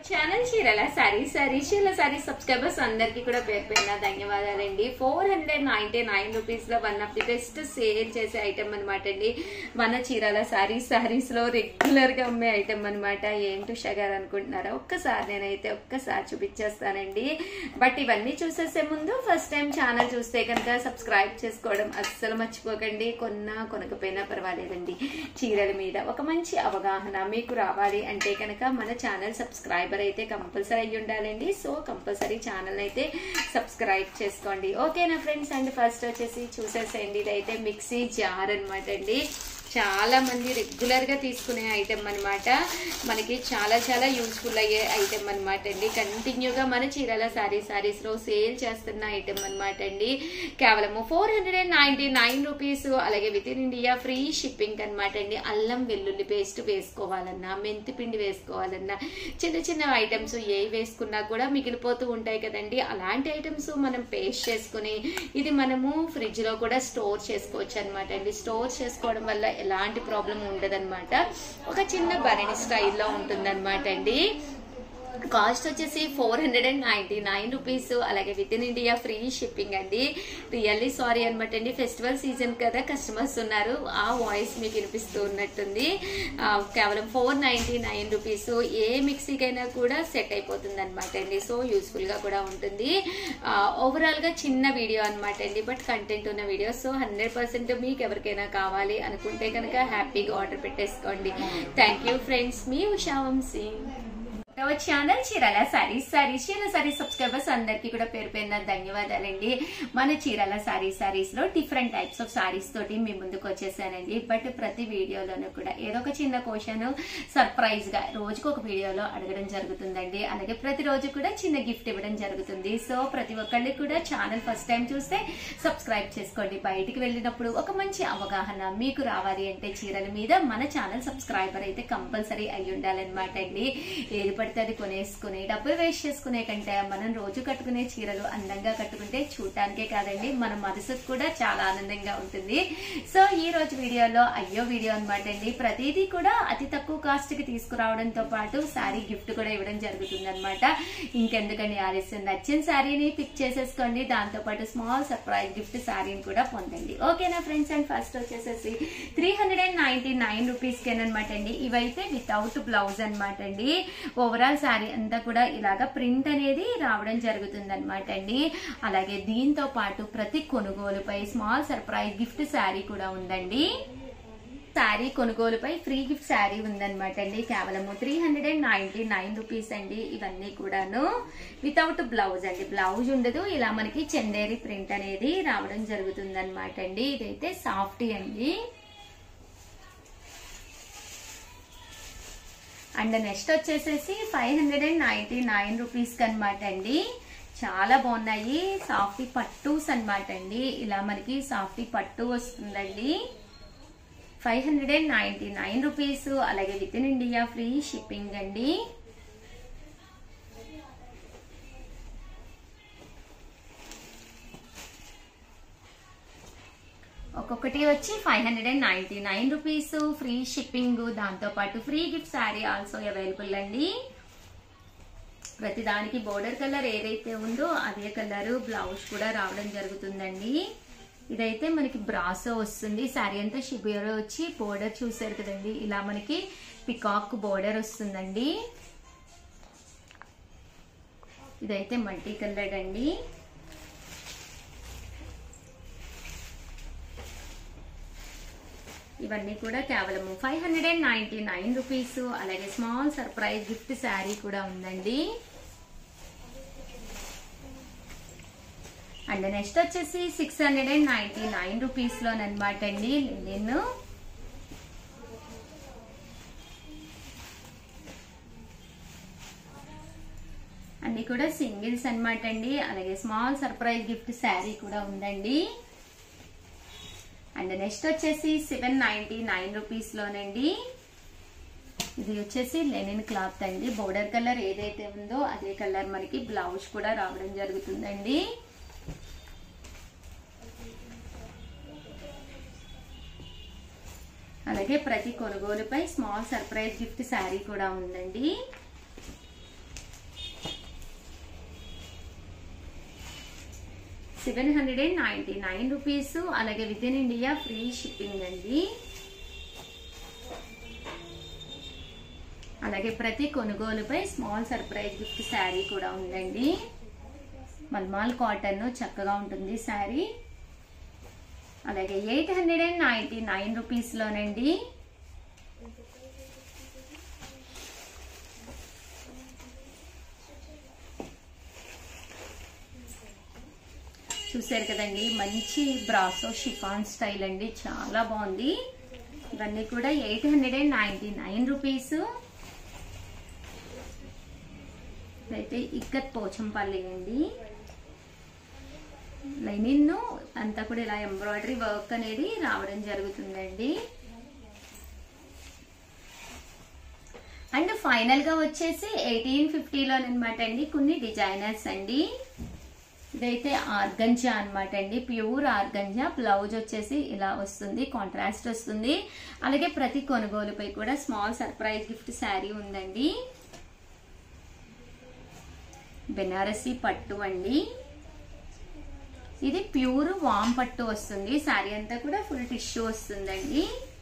channel Chirala sorry sorry Chirala saree subscribers అందరికి కూడా పేరు పేరున ధన్యవాదాలండి four hundred ninety nine rupees లో one of the best sale చేసే ఐటమ్ అనమాట అండి మన చీరల సారీ సారీస్ లో రెగ్యులర్ గా అమ్మే ఐటమ్ అనమాట ఏంటి ఉషా గారు అనుకుంటున్నారా ఒక్కసారి నేనైతే ఒక్కసారి చూపించేస్తానండి బట్ ఇవన్నీ చూసేసే ముందు ఫస్ట్ టైం ఛానల్ చూస్తే కనుక సబ్స్క్రైబ్ చేసుకోవడం అస్సలు మర్చిపోకండి కొన్నా కొనకపోయినా పర్వాలేదండి చీరల మీద ఒక మంచి అవగాహన మీకు రావాలి అంటే కనుక మన ఛానల్ సబ్స్క్రైబర్ అయితే కంపల్సరీ అయ్యి ఉండాలండి సో కంపల్సరీ ఛానల్ అయితే సబ్స్క్రైబ్ చేసుకోండి ఓకేనా ఫ్రెండ్స్ అండ్ ఫస్ట్ వచ్చేసి చూసేసేయండి ఇదైతే మిక్సీ జార్ అనమాట అండి చాలా మంది రెగ్యులర్ గా తీసుకునే ఐటెం అన్నమాట మనకి చాలా చాలా యూస్ఫుల్ అయ్యే ఐటెం అనమాట అండి కంటిన్యూగా మన చీరాల సారీ సారీస్ లో సేల్ చేస్తున్న ఐటెం అనమాట అండి కేవలము four hundred and ninety nine rupees అలాగే with in India free shipping అనమాట అండి అల్లం వెల్లుల్లి పేస్ట్ వేసుకోవాలన్నా మెంతి పిండి వేసుకోవాలన్నా చిన్న చిన్న ఐటమ్స్ ఏ వేసుకున్నా కూడా మిగిలిపోతూ ఉంటాయి కదండి అలాంటి ఐటమ్స్ మనం పేస్ట్ చేసుకుని ఇది మనము ఫ్రిడ్జ్ లో కూడా స్టోర్ చేసుకోవచ్చు అనమాట అండి స్టోర్ చేసుకోవడం వల్ల ఎలాంటి ప్రాబ్లం ఉండదన్నమాట ఒక చిన్న భరణి స్టైల్లో ఉంటుందన్నమాట అండి కాస్ట్ వచ్చేసి four hundred and ninety nine rupees అలాగే with in India free shipping అండి రియల్లీ సారీ అనమాట అండి ఫెస్టివల్ సీజన్ కదా కస్టమర్స్ ఉన్నారు ఆ వాయిస్ మీకు వినిపిస్తూ ఉన్నట్టుంది ఆ, కేవలం ఫోర్ నైన్టీ నైన్ రూపీస్ ఏ మిక్సీకైనా కూడా సెట్ అయిపోతుంది అనమాట అండి సో యూస్ఫుల్ గా కూడా ఉంటుంది ఓవరాల్ గా చిన్న వీడియో అనమాట అండి బట్ కంటెంట్ ఉన్న వీడియో సో హండ్రెడ్ పర్సెంట్ మీకు ఎవరికైనా కావాలి అనుకుంటే కనుక హ్యాపీగా ఆర్డర్ పెట్టేసుకోండి థ్యాంక్ యూ ఫ్రెండ్స్ మీ Usha Vamsi our channel Chirala sarees sarees Chirala sarees subscribers అందరికీ కూడా పేరు పేరున ధన్యవాదాలండి మన చీరాల సారీస్ సారీస్ లో డిఫరెంట్ టైప్స్ ఆఫ్ సారీస్ తోటి మీ ముందుకు వచ్చేసానండి బట్ ప్రతి వీడియోలోనూ కూడా ఏదో ఒక చిన్న క్వశ్చన్ సర్ప్రైజ్ గా రోజుకు ఒక వీడియోలో అడగడం జరుగుతుందండి అలాగే ప్రతిరోజు కూడా చిన్న గిఫ్ట్ ఇవ్వడం జరుగుతుంది సో ప్రతి ఒక్కళ్ళకి కూడా ఛానల్ ఫస్ట్ టైం చూస్తే సబ్స్క్రైబ్ చేసుకోండి బయటికి వెళ్ళినప్పుడు ఒక మంచి అవగాహన మీకు రావాలి అంటే చీరల మీద మన ఛానల్ సబ్స్క్రైబర్ అయితే కంపల్సరీ అయి ఉండాలన్నమాట అండి ఏది పడితే అది కొనేసుకుని డబ్బులు వేస్ట్ చేసుకునే కంటే మనం రోజు కట్టుకునే చీరలు అందంగా కట్టుకుంటే చూడటానికే కాదండి మన మనసుకు కూడా చాలా ఆనందంగా ఉంటుంది సో ఈ రోజు వీడియోలో అయ్యో వీడియో అనమాట అండి ప్రతిదీ కూడా అతి తక్కువ కాస్ట్ కి తీసుకురావడంతో పాటు శారీ గిఫ్ట్ కూడా ఇవ్వడం జరుగుతుంది అనమాట ఇంకెందుకని ఆలస్యం నచ్చిన శారీని పిక్ చేసేసుకోండి దాంతో పాటు స్మాల్ సర్ప్రైజ్ గిఫ్ట్ శారీని కూడా పొందండి ఓకేనా ఫ్రెండ్స్ అండ్ ఫస్ట్ వచ్చేసేసి three hundred and ninety nine rupees అనమాట అండి ఇవైతే వితౌట్ బ్లౌజ్ అనమాట అండి ఓవరాల్ శారీ అంతా కూడా ఇలాగ ప్రింట్ అనేది రావడం జరుగుతుంది అనమాట అండి అలాగే దీంతో పాటు ప్రతి కొనుగోలుపై స్మాల్ సర్ప్రైజ్ గిఫ్ట్ శారీ కూడా ఉందండి శారీ కొనుగోలుపై ఫ్రీ గిఫ్ట్ శారీ ఉందన్నమాట అండి కేవలము three hundred and ninety nine rupees అండి ఇవన్నీ కూడాను వితౌట్ బ్లౌజ్ అండి బ్లౌజ్ ఉండదు ఇలా మనకి చందేరి ప్రింట్ అనేది రావడం జరుగుతుంది అనమాట అండి ఇదైతే సాఫ్టీ అండి అండ్ నెక్స్ట్ వచ్చేసేసి five hundred and ninety nine rupees అనమాట అండి చాలా బాగున్నాయి సాఫ్టీ పట్టూస్ అనమాట అండి ఇలా మనకి సాఫ్టీ పట్టు వస్తుందండి five hundred and ninety nine rupees అలాగే with in India free shipping అండి ఒక్కొక్కటి వచ్చి five hundred and ninety nine rupees free shipping దాంతో పాటు free gift saree also available అండి ప్రతి దానికి బోర్డర్ కలర్ ఏదైతే ఉందో అదే కలర్ బ్లౌజ్ కూడా రావడం జరుగుతుందండి ఇదైతే మనకి బ్రాసో వస్తుంది శారీ అంతా షిబియర్ వచ్చి బోర్డర్ చూసారు కదండి ఇలా మనకి పికాక్ బోర్డర్ వస్తుందండి ఇదైతే మల్టీ కలర్ అండి ఇవన్నీ కూడా కేవలం five hundred and ninety nine rupees అలాగే స్మాల్ సర్ప్రైజ్ గిఫ్ట్ శారీ కూడా ఉందండి అండ్ నెక్స్ట్ వచ్చేసి six hundred and ninety nine rupees లోనమాట అండి నేను అన్ని కూడా సింగిల్స్ అన్నమాట అండి అలాగే స్మాల్ సర్ప్రైజ్ గిఫ్ట్ శారీ కూడా ఉందండి అండ్ నెక్స్ట్ వచ్చేసి సెవెన్ నైన్టీ నైన్ రూపీస్ లోనండి ఇది వచ్చేసి లెనిన్ క్లాత్ అండి బోర్డర్ కలర్ ఏదైతే ఉందో అదే కలర్ మనకి బ్లౌజ్ కూడా రావడం జరుగుతుందండి అలాగే ప్రతి కొనుగోలుపై స్మాల్ సర్ప్రైజ్ గిఫ్ట్ శారీ కూడా ఉందండి seven hundred and ninety nine rupees అలాగే with in India free shipping అండి అలాగే ప్రతి కొనుగోలుపై స్మాల్ సర్ప్రైజ్ గిఫ్ట్ శారీ కూడా ఉందండి మల్మాల్ కాటన్ చక్కగా ఉంటుంది శారీ అలాగే eight hundred and ninety nine రూపీస్లోనండి చూసారు కదండి మంచి బ్రాసో షిఫాన్ స్టైల్ అండి చాలా బాగుంది ఇవన్నీ కూడా eight hundred and ninety nine rupees అయితే ఇక్కత్ పోచంపల్లి అండి లైనిన్ అంతా కూడా ఇలా ఎంబ్రాయిడరీ వర్క్ అనేది రావడం జరుగుతుందండి అండ్ ఫైనల్ గా వచ్చేసి ఎయిటీన్ ఫిఫ్టీలో అనమాట అండి కొన్ని డిజైనర్స్ అండి ఇదైతే ఆర్గంజా అనమాట అండి ప్యూర్ ఆర్గంజా బ్లౌజ్ వచ్చేసి ఇలా వస్తుంది కాంట్రాస్ట్ వస్తుంది అలాగే ప్రతి కొనుగోలుపై కూడా స్మాల్ సర్ప్రైజ్ గిఫ్ట్ శారీ ఉందండి బెనారసి పట్టు అండి ఇది ప్యూర్ వామ్ పట్టు వస్తుంది శారీ అంతా కూడా ఫుల్ టిష్యూ వస్తుందండి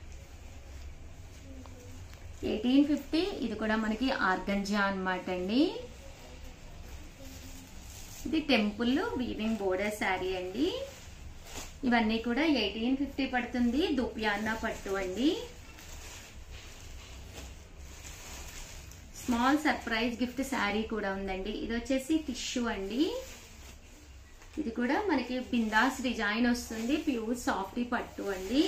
ఎయిటీన్ ఫిఫ్టీ ఇది కూడా మనకి ఆర్గంజా అనమాట అండి ఇది టెంపుల్ వీవింగ్ బోర్డర్ శారీ అండి ఇవన్నీ కూడా ఎయిటీన్ ఫిఫ్టీ పడుతుంది దుప్యాన్న పట్టు అండి స్మాల్ సర్ప్రైజ్ గిఫ్ట్ శారీ కూడా ఉందండి ఇది వచ్చేసి టిష్యూ అండి ఇది కూడా మనకి బిందాస్ డిజైన్ వస్తుంది ప్యూర్ సాఫ్టీ పట్టు అండి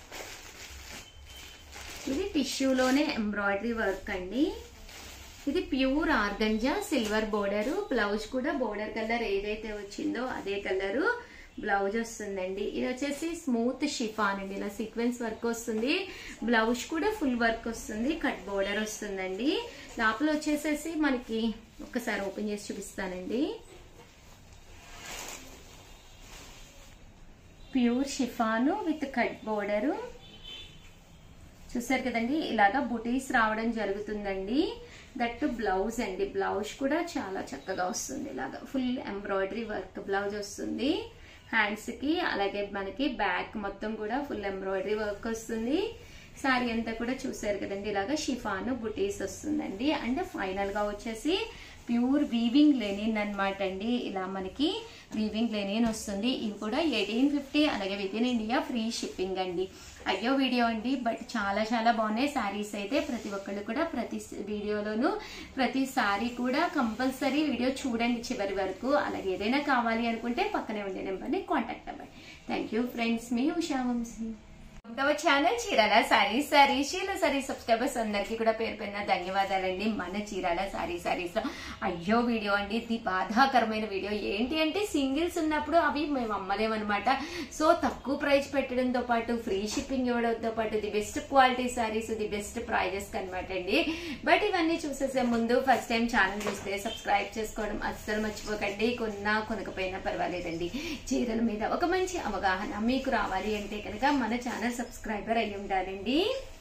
ఇది టిష్యూలోనే ఎంబ్రాయిడరీ వర్క్ అండి ఇది pure organza silver border blouse కూడా బోర్డర్ కలర్ ఏదైతే వచ్చిందో అదే కలరు బ్లౌజ్ వస్తుందండి ఇది వచ్చేసి స్మూత్ షిఫాన్ అండి ఇలా సీక్వెన్స్ వర్క్ వస్తుంది బ్లౌజ్ కూడా ఫుల్ వర్క్ వస్తుంది కట్ బోర్డర్ వస్తుందండి లోపల వచ్చేసేసి మనకి ఒక్కసారి ఓపెన్ చేసి చూపిస్తానండి pure chiffon with cut border చూసారు కదండి ఇలాగా బుటీస్ రావడం జరుగుతుందండి దట్ బ్లౌజ్ అండి బ్లౌజ్ కూడా చాలా చక్కగా వస్తుంది ఇలాగా ఫుల్ ఎంబ్రాయిడరీ వర్క్ బ్లౌజ్ వస్తుంది హ్యాండ్స్ కి అలాగే మనకి బ్యాక్ మొత్తం కూడా ఫుల్ ఎంబ్రాయిడరీ వర్క్ వస్తుంది శారీ అంతా కూడా చూసారు కదండి ఇలాగా షిఫాను బుటీస్ వస్తుందండి అండ్ ఫైనల్ గా వచ్చేసి ప్యూర్ వీవింగ్ లెనిన్ అనమాట అండి ఇలా మనకి వీవింగ్ లెనిన్ వస్తుంది ఇవి కూడా ఎయిటీన్ ఫిఫ్టీ అలాగే with in India free shipping అండి అయ్యో వీడియో అండి బట్ చాలా చాలా బాగున్నాయి శారీస్ అయితే ప్రతి ఒక్కళ్ళు కూడా ప్రతి వీడియోలోనూ ప్రతి సారీ కూడా కంపల్సరీ వీడియో చూడండి చివరి వరకు అలాగే ఏదైనా కావాలి అనుకుంటే పక్కనే ఉండే నెంబర్ని కాంటాక్ట్ అవ్వండి థ్యాంక్ యూ ఫ్రెండ్స్ మీ ఉషా వంశీ తమ channel Chirala sari sorry Sheela sari subscribers అందరికీ కూడా పేరు పేరున ధన్యవాదాలండి మన చీరాల సారీ సారీస్ లో అయ్యో వీడియో అండి ఇది బాధాకరమైన వీడియో ఏంటి అంటే సింగిల్స్ ఉన్నప్పుడు అవి మేము అమ్మలేమన్నమాట సో తక్కువ ప్రైస్ పెట్టడంతో పాటు ఫ్రీ షిప్పింగ్ ఇవ్వడంతో పాటు the best quality sarees the best prices అనమాట అండి బట్ ఇవన్నీ చూసేసే ముందు ఫస్ట్ టైం ఛానల్ చూస్తే సబ్స్క్రైబ్ చేసుకోవడం అస్సలు మర్చిపోకండి కొన్నా కొనకపోయినా పర్వాలేదండి చీరల మీద ఒక మంచి అవగాహన మీకు రావాలి అంటే కనుక మన ఛానల్ సబ్స్క్రైబర్ అయి ఉండాలండి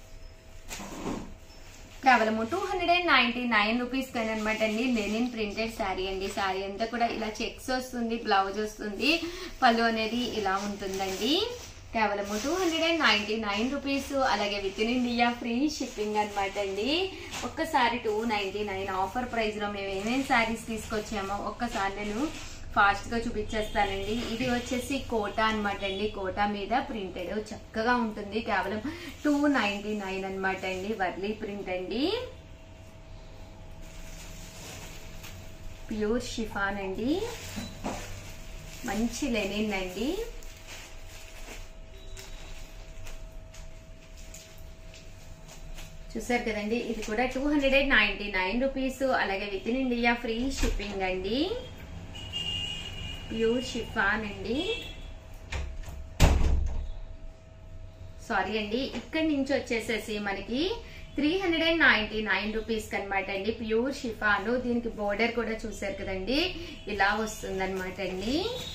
కేవలం two hundred and ninety nine rupees కానీ అనమాట అండి లెనిన్ ప్రింటెడ్ శారీ అండి శారీ అంతా కూడా ఇలా చెక్స్ వస్తుంది బ్లౌజ్ వస్తుంది పళ్ళు అనేది ఇలా ఉంటుందండి కేవలం two hundred and ninety nine rupees అలాగే with in India free shipping అనమాట అండి ఒక్కసారి two ninety nine offer price లో మేము ఏమేమి శారీస్ తీసుకొచ్చామో ఒక్కసారి నేను ఫాస్ట్ గా చూపించేస్తానండి ఇది వచ్చేసి కోటా అనమాట అండి కోటా మీద ప్రింటెడ్ చక్కగా ఉంటుంది కేవలం టూ నైన్టీ నైన్ అనమాట అండి వర్లీ ప్రింట్ అండి ప్యూర్ షిఫాన్ అండి మంచి లెనిన్ అండి చూసారు కదండి ఇది కూడా two hundred and ninety nine rupees అలాగే with in India free shipping అండి ప్యూర్ షిఫాన్ అండి సారీ అండి ఇక్కడి నుంచి వచ్చేసేసి మనకి three hundred and ninety nine rupees అనమాట అండి ప్యూర్ షిఫాను దీనికి బోర్డర్ కూడా చూసారు కదండి ఇలా వస్తుంది అనమాట అండి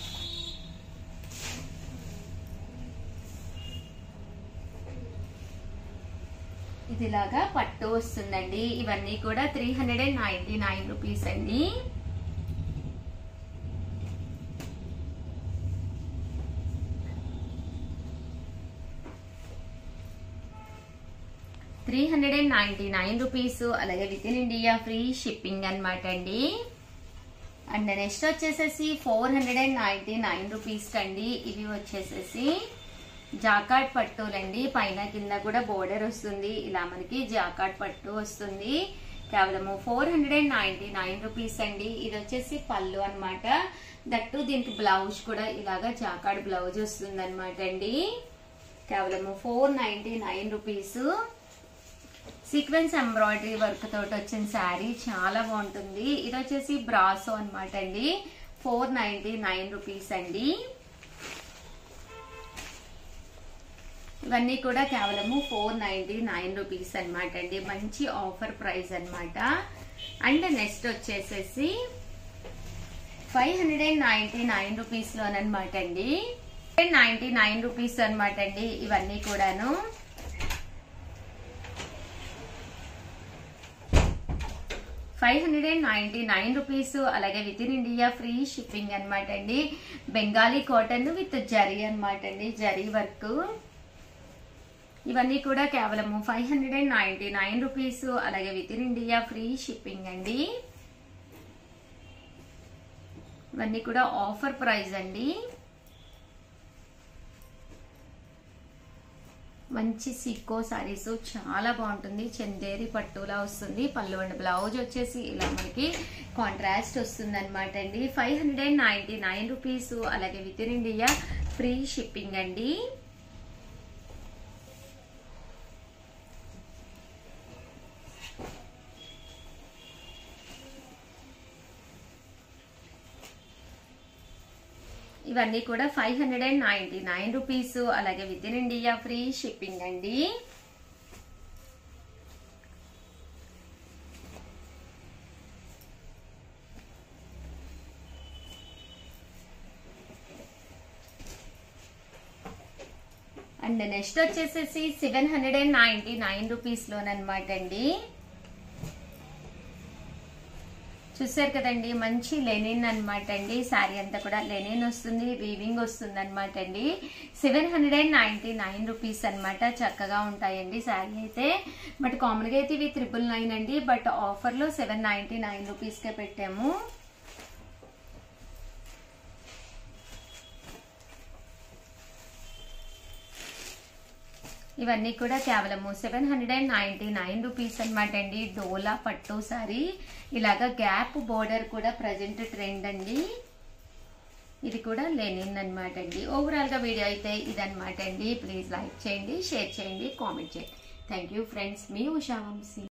ఇదిలాగా పట్టు వస్తుందండి ఇవన్నీ కూడా three hundred and ninety nine rupees అండి three hundred and ninety nine rupees అలాగే with in India free shipping అనమాట అండి అండ్ నెక్స్ట్ వచ్చేసేసి four hundred and ninety nine rupees అండి ఇవి వచ్చేసేసి జాకాట్ పట్టులండి పైన కింద కూడా బోర్డర్ వస్తుంది ఇలా మనకి జాకాట్ పట్టు వస్తుంది కేవలము four hundred and ninety nine rupees అండి ఇది వచ్చేసి పళ్ళు అన్నమాట దట్టు దీనికి బ్లౌజ్ కూడా ఇలాగా జాకాట్ బ్లౌజ్ వస్తుంది అనమాట అండి కేవలము four ninety nine rupees sequence embroidery work తోటి వచ్చిన శారీ చాలా బాగుంటుంది ఇది వచ్చేసి బ్రాసో అనమాట అండి ఫోర్ నైన్టీ నైన్ రూపీస్ అండి ఇవన్నీ కూడా కేవలము ఫోర్ నైన్టీ నైన్ రూపీస్ అనమాట అండి మంచి ఆఫర్ ప్రైస్ అనమాట అండ్ నెక్స్ట్ వచ్చేసేసి five hundred and ninety nine rupees లోనమాట అండి నైన్టీ నైన్ రూపీస్ అనమాట అండి ఇవన్నీ కూడాను five hundred and ninety nine rupees అలాగే with in India free shipping అనమాట అండి బెంగాలీ కాటన్ విత్ జరీ అనమాట అండి జరీ వర్క్ ఇవన్నీ కూడా కేవలము five hundred and ninety nine rupees అలాగే with in India free shipping అండి ఇవన్నీ కూడా ఆఫర్ ప్రైస్ అండి మంచి సిక్కో సారీస్ చాలా బాగుంటుంది చందేరి పట్టులా వస్తుంది పళ్ళు అండ్ బ్లౌజ్ వచ్చేసి ఇలా మనకి కాంట్రాస్ట్ వస్తుంది అనమాట అండి five hundred and ninety nine rupees అలాగే with in India free shipping అండి ఇవన్నీ కూడా five hundred and ninety nine rupees అలాగే with in India free shipping అండి అండ్ నెక్స్ట్ వచ్చేసేసి seven hundred and ninety nine rupees లోనమాట అండి చూసారు కదండి మంచి లెనిన్ అనమాట అండి శారీ అంతా కూడా లెనిన్ వస్తుంది వీవింగ్ వస్తుంది అనమాట అండి seven hundred and ninety nine rupees అనమాట చక్కగా ఉంటాయండి శారీ అయితే బట్ కామన్గా అయితే ఇవి త్రిపుల్ నైన్ అండి బట్ ఆఫర్లో సెవెన్ నైన్టీ నైన్ రూపీస్కే పెట్టాము ఇవన్నీ కూడా కేవలము seven hundred and ninety nine rupees అనమాట అండి డోలా పట్టు సారీ ఇలాగా గ్యాప్ బోర్డర్ కూడా ప్రజెంట్ ట్రెండ్ అండి ఇది కూడా లెనిన్ అనమాట అండి ఓవరాల్ గా వీడియో అయితే ఇదనమాట అండి ప్లీజ్ లైక్ చేయండి షేర్ చేయండి కామెంట్ చేయండి థ్యాంక్ యూ ఫ్రెండ్స్ మీ ఉషా వంశీ